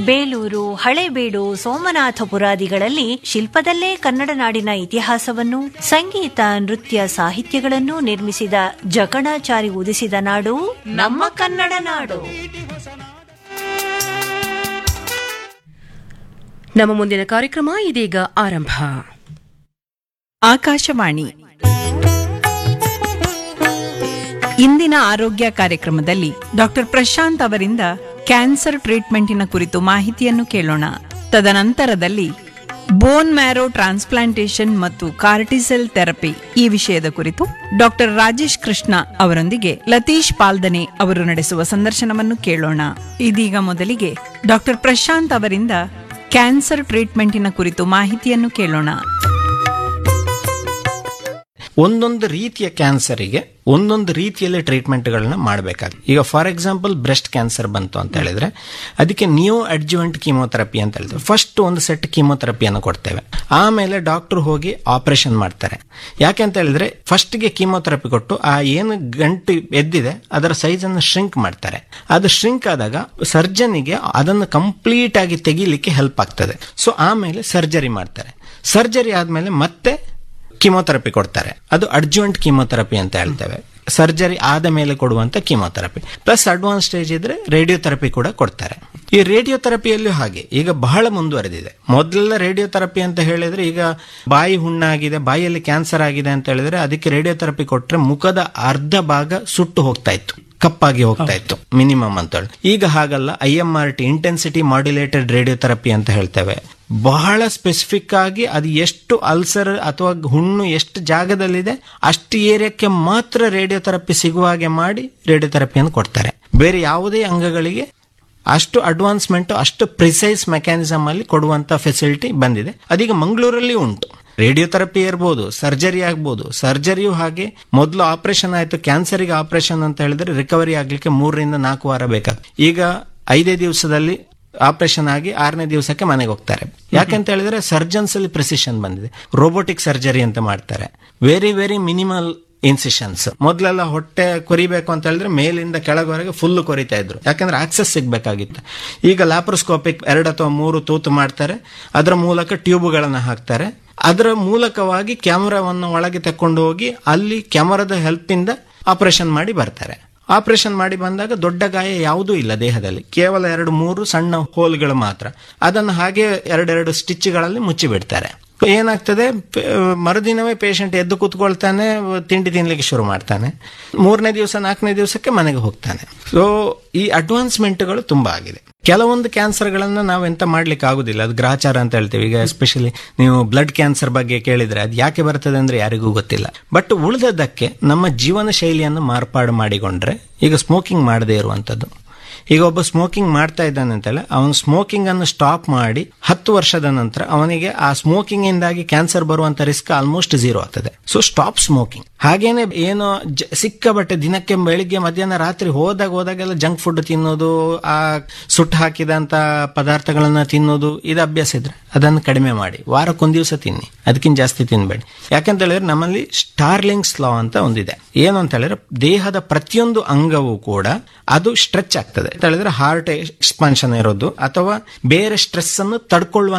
ಬೇಲೂರು ಹಳೇಬೀಡು ಸೋಮನಾಥಪುರಾದಿಗಳಲ್ಲಿ ಶಿಲ್ಪದಲ್ಲೇ ಕನ್ನಡ ನಾಡಿನ ಇತಿಹಾಸವನ್ನು ಸಂಗೀತ ನೃತ್ಯ ಸಾಹಿತ್ಯಗಳನ್ನು ನಿರ್ಮಿಸಿದ ಜಕಣಾಚಾರಿ ಉದಿಸಿದ ನಾಡು ನಮ್ಮ ಕನ್ನಡ ನಾಡು ನಮ್ಮ ಮುಂದಿನ ಕಾರ್ಯಕ್ರಮ ಇದೀಗ ಆರಂಭ ಆಕಾಶವಾಣಿ ಇಂದಿನ ಆರೋಗ್ಯ ಕಾರ್ಯಕ್ರಮದಲ್ಲಿ ಡಾಕ್ಟರ್ ಪ್ರಶಾಂತ್ ಅವರಿಂದ ಕ್ಯಾನ್ಸರ್ ಟ್ರೀಟ್ಮೆಂಟಿನ ಕುರಿತು ಮಾಹಿತಿಯನ್ನು ಕೇಳೋಣ ತದನಂತರದಲ್ಲಿ ಬೋನ್ ಮ್ಯಾರೋ ಟ್ರಾನ್ಸ್ಪ್ಲಾಂಟೇಷನ್ ಮತ್ತು ಕಾರ್ಟಿಸೆಲ್ ಥೆರಪಿ ಈ ವಿಷಯದ ಕುರಿತು ಡಾಕ್ಟರ್ ರಾಜೇಶ್ ಕೃಷ್ಣ ಅವರೊಂದಿಗೆ ಲತೀಶ್ ಪಾಲ್ದನೆ ಅವರು ನಡೆಸುವ ಸಂದರ್ಶನವನ್ನು ಕೇಳೋಣ ಇದೀಗ ಮೊದಲಿಗೆ ಡಾಕ್ಟರ್ ಪ್ರಶಾಂತ್ ಅವರಿಂದ ಕ್ಯಾನ್ಸರ್ ಟ್ರೀಟ್ಮೆಂಟಿನ ಕುರಿತು ಮಾಹಿತಿಯನ್ನು ಕೇಳೋಣ ಒಂದೊಂದು ರೀತಿಯ ಕ್ಯಾನ್ಸರಿಗೆ ಒಂದೊಂದು ರೀತಿಯಲ್ಲಿ ಟ್ರೀಟ್ಮೆಂಟ್ಗಳನ್ನ ಮಾಡಬೇಕಾಗುತ್ತೆ ಈಗ ಫಾರ್ ಎಕ್ಸಾಂಪಲ್ ಬ್ರೆಸ್ಟ್ ಕ್ಯಾನ್ಸರ್ ಬಂತು ಅಂತ ಹೇಳಿದ್ರೆ ಅದಕ್ಕೆ ನ್ಯೂ ಅಡ್ಜುವೆಂಟ್ ಕೀಮೋಥೆರಪಿ ಅಂತ ಹೇಳ್ತೇವೆ ಫಸ್ಟ್ ಒಂದು ಸೆಟ್ ಕೀಮೋಥೆರಪಿಯನ್ನು ಕೊಡ್ತೇವೆ ಆಮೇಲೆ ಡಾಕ್ಟರ್ ಹೋಗಿ ಆಪರೇಷನ್ ಮಾಡ್ತಾರೆ ಯಾಕೆ ಅಂತ ಹೇಳಿದ್ರೆ ಫಸ್ಟ್ಗೆ ಕೀಮೋಥೆರಪಿ ಕೊಟ್ಟು ಆ ಏನು ಗಂಟು ಎದ್ದಿದೆ ಅದರ ಸೈಜ್ ಅನ್ನು ಶ್ರಿಂಕ್ ಮಾಡ್ತಾರೆ ಅದು ಶ್ರಿಂಕ್ ಆದಾಗ ಸರ್ಜನಿಗೆ ಅದನ್ನು ಕಂಪ್ಲೀಟ್ ಆಗಿ ತೆಗಿಲಿಕ್ಕೆ ಹೆಲ್ಪ್ ಆಗ್ತದೆ ಸೊ ಆಮೇಲೆ ಸರ್ಜರಿ ಮಾಡ್ತಾರೆ ಸರ್ಜರಿ ಆದ್ಮೇಲೆ ಮತ್ತೆ ಕೀಮೋಥೆರಪಿ ಕೊಡ್ತಾರೆ ಅದು ಅಡ್ಜುವೆಂಟ್ ಕೀಮೋಥೆರಪಿ ಅಂತ ಹೇಳ್ತೇವೆ ಸರ್ಜರಿ ಆದ ಮೇಲೆ ಕೊಡುವಂತ ಕೀಮೋಥೆರಪಿ ಪ್ಲಸ್ ಅಡ್ವಾನ್ಸ್ ಸ್ಟೇಜ್ ಇದ್ರೆ ರೇಡಿಯೋಥೆರಪಿ ಕೂಡ ಕೊಡ್ತಾರೆ ಈ ರೇಡಿಯೋಥೆರಪಿಯಲ್ಲೂ ಹಾಗೆ ಈಗ ಬಹಳ ಮುಂದುವರೆದಿದೆ ಮೊದಲೆಲ್ಲ ರೇಡಿಯೋಥೆರಪಿ ಅಂತ ಹೇಳಿದ್ರೆ ಈಗ ಬಾಯಿ ಹುಣ್ಣಾಗಿದೆ ಬಾಯಿಯಲ್ಲಿ ಕ್ಯಾನ್ಸರ್ ಆಗಿದೆ ಅಂತ ಹೇಳಿದ್ರೆ ಅದಕ್ಕೆ ರೇಡಿಯೋಥೆರಪಿ ಕೊಟ್ರೆ ಮುಖದ ಅರ್ಧ ಭಾಗ ಸುಟ್ಟು ಹೋಗ್ತಾ ಇತ್ತು ಕಪ್ಪಾಗಿ ಹೋಗ್ತಾ ಇತ್ತು ಮಿನಿಮಮ್ ಅಂತ ಹೇಳಿ ಈಗ ಹಾಗಲ್ಲ I M R T intensity modulated radiotherapy ಅಂತ ಹೇಳ್ತೇವೆ ಬಹಳ ಸ್ಪೆಸಿಫಿಕ್ ಆಗಿ ಅದು ಎಷ್ಟು ಅಲ್ಸರ್ ಅಥವಾ ಹುಣ್ಣು ಎಷ್ಟು ಜಾಗದಲ್ಲಿದೆ ಅಷ್ಟು ಏರಿಯಾಕ್ಕೆ ಮಾತ್ರ ರೇಡಿಯೋಥೆರಪಿ ಸಿಗುವ ಹಾಗೆ ಮಾಡಿ ರೇಡಿಯೋಥೆರಪಿಯನ್ನು ಕೊಡ್ತಾರೆ ಬೇರೆ ಯಾವುದೇ ಅಂಗಗಳಿಗೆ ಅಷ್ಟು ಅಡ್ವಾನ್ಸ್ಮೆಂಟ್ ಅಷ್ಟು ಪ್ರಿಸೈಸ್ ಮೆಕ್ಯಾನಿಸಮ್ ಅಲ್ಲಿ ಕೊಡುವಂತ ಫೆಸಿಲಿಟಿ ಬಂದಿದೆ ಅದೀಗ ಮಂಗಳೂರಲ್ಲಿ ಉಂಟು ರೇಡಿಯೋಥೆರಪಿ ಇರ್ಬೋದು ಸರ್ಜರಿ ಆಗ್ಬೋದು ಸರ್ಜರಿಯೂ ಹಾಗೆ ಮೊದಲು ಆಪರೇಷನ್ ಆಯ್ತು ಕ್ಯಾನ್ಸರ್ಗೆ ಆಪರೇಷನ್ ಅಂತ ಹೇಳಿದ್ರೆ ರಿಕವರಿ ಆಗ್ಲಿಕ್ಕೆ ಮೂರರಿಂದ ನಾಲ್ಕು ವಾರ ಬೇಕಾಗ್ತದೆ ಈಗ ಐದೇ ದಿವಸದಲ್ಲಿ ಆಪರೇಷನ್ ಆಗಿ ಆರನೇ ದಿವಸಕ್ಕೆ ಮನೆಗೆ ಹೋಗ್ತಾರೆ ಯಾಕೆಂತ ಹೇಳಿದ್ರೆ ಸರ್ಜನ್ಸ್ ಅಲ್ಲಿ ಪ್ರಿಸಿಷನ್ ಬಂದಿದೆ ರೋಬೋಟಿಕ್ ಸರ್ಜರಿ ಅಂತ ಮಾಡ್ತಾರೆ ವೆರಿ ವೆರಿ ಮಿನಿಮಲ್ ಇನ್ಸಿಷನ್ಸ್ ಮೊದಲೆಲ್ಲ ಹೊಟ್ಟೆ ಕೊರಿಬೇಕು ಅಂತ ಹೇಳಿದ್ರೆ ಮೇಲಿಂದ ಕೆಳಗವರೆಗೆ ಫುಲ್ ಕೊರಿತಾ ಇದ್ರು ಯಾಕಂದ್ರೆ ಆಕ್ಸೆಸ್ ಸಿಗ್ಬೇಕಾಗಿತ್ತು ಈಗ ಲ್ಯಾಪ್ರೋಸ್ಕೋಪಿಕ್ ಎರಡು ಅಥವಾ ಮೂರು ತೂತು ಮಾಡ್ತಾರೆ ಅದರ ಮೂಲಕ ಟ್ಯೂಬ್ಗಳನ್ನು ಹಾಕ್ತಾರೆ ಅದರ ಮೂಲಕವಾಗಿ ಕ್ಯಾಮರಾವನ್ನು ಒಳಗೆ ತಕೊಂಡು ಹೋಗಿ ಅಲ್ಲಿ ಕ್ಯಾಮರಾದ ಹೆಲ್ಪ್ ಇಂದ ಆಪರೇಷನ್ ಮಾಡಿ ಬರ್ತಾರೆ ಆಪರೇಷನ್ ಮಾಡಿ ಬಂದಾಗ ದೊಡ್ಡ ಗಾಯ ಯಾವುದೂ ಇಲ್ಲ ದೇಹದಲ್ಲಿ ಕೇವಲ ಎರಡು ಮೂರು ಸಣ್ಣ ಹೋಲ್ಗಳು ಮಾತ್ರ ಅದನ್ನು ಹಾಗೆ ಎರಡೆರಡು ಸ್ಟಿಚ್ಗಳಲ್ಲಿ ಮುಚ್ಚಿ ಬಿಡ್ತಾರೆ ಏನಾಗ್ತದೆ ಮರುದಿನವೇ ಪೇಷಂಟ್ ಎದ್ದು ಕೂತ್ಕೊಳ್ತಾನೆ ತಿಂಡಿ ತಿನ್ಲಿಕ್ಕೆ ಶುರು ಮಾಡ್ತಾನೆ ಮೂರನೇ ದಿವಸ ನಾಲ್ಕನೇ ದಿವಸಕ್ಕೆ ಮನೆಗೆ ಹೋಗ್ತಾನೆ ಸೊ ಈ ಅಡ್ವಾನ್ಸ್ಮೆಂಟ್ಗಳು ತುಂಬಾ ಆಗಿದೆ ಕೆಲವೊಂದು ಕ್ಯಾನ್ಸರ್ಗಳನ್ನ ನಾವು ಎಂತ ಮಾಡ್ಲಿಕ್ಕೆ ಆಗುದಿಲ್ಲ ಅದು ಗ್ರಾಚಾರ ಅಂತ ಹೇಳ್ತೇವೆ ಈಗ ಎಸ್ಪೆಷಲಿ ನೀವು ಬ್ಲಡ್ ಕ್ಯಾನ್ಸರ್ ಬಗ್ಗೆ ಕೇಳಿದ್ರೆ ಅದು ಯಾಕೆ ಬರ್ತದೆ ಅಂದ್ರೆ ಯಾರಿಗೂ ಗೊತ್ತಿಲ್ಲ ಬಟ್ ಉಳಿದದ್ದಕ್ಕೆ ನಮ್ಮ ಜೀವನ ಶೈಲಿಯನ್ನು ಮಾರ್ಪಾಡು ಮಾಡಿಕೊಂಡ್ರೆ ಈಗ ಸ್ಮೋಕಿಂಗ್ ಮಾಡದೇ ಇರುವಂತದ್ದು ಈಗ ಒಬ್ಬ ಸ್ಮೋಕಿಂಗ್ ಮಾಡ್ತಾ ಇದ್ದಾನೆ ಅಂತೇಳಿ ಅವನು ಸ್ಮೋಕಿಂಗ್ ಅನ್ನು ಸ್ಟಾಪ್ ಮಾಡಿ ಹತ್ತು ವರ್ಷದ ನಂತರ ಅವನಿಗೆ ಆ ಸ್ಮೋಕಿಂಗ್ ಇಂದಾಗಿ ಕ್ಯಾನ್ಸರ್ ಬರುವಂತ ರಿಸ್ಕ್ ಆಲ್ಮೋಸ್ಟ್ ಝೀರೋ ಆಗ್ತದೆ ಸೊ ಸ್ಟಾಪ್ ಸ್ಮೋಕಿಂಗ್ ಹಾಗೇನೆ ಏನೋ ಸಿಕ್ಕಾಬಟ್ಟೆ ದಿನಕ್ಕೆ ಬೆಳಿಗ್ಗೆ ಮಧ್ಯಾಹ್ನ ರಾತ್ರಿ ಹೋದಾಗ ಹೋದಾಗೆಲ್ಲ ಜಂಕ್ ಫುಡ್ ತಿನ್ನೋದು ಆ ಸುಟ್ಟು ಹಾಕಿದಂತ ಪದಾರ್ಥಗಳನ್ನ ತಿನ್ನೋದು ಇದು ಅಭ್ಯಾಸ ಇದ್ರೆ ಅದನ್ನು ಕಡಿಮೆ ಮಾಡಿ ವಾರಕ್ಕೊಂದ್ ದಿವಸ ತಿನ್ನಿ ಅದಕ್ಕಿಂತ ಜಾಸ್ತಿ ತಿನ್ಬೇಡಿ ಯಾಕಂತ ಹೇಳಿದ್ರೆ ನಮ್ಮಲ್ಲಿ ಸ್ಟಾರ್ಲಿಂಗ್ಸ್ ಲಾ ಅಂತ ಒಂದಿದೆ ಏನು ಅಂತ ಹೇಳಿದ್ರೆ ದೇಹದ ಪ್ರತಿಯೊಂದು ಅಂಗವೂ ಕೂಡ ಅದು ಸ್ಟ್ರೆಚ್ ಆಗ್ತದೆ ಅಂತ ಹೇಳಿದ್ರೆ ಹಾರ್ಟ್ ಎಕ್ಸ್ಪಾನ್ಷನ್ ಇರೋದು ಅಥವಾ ಬೇರೆ ಸ್ಟ್ರೆಸ್ ಅನ್ನು ತಡ್ಕೊಳ್ಳುವ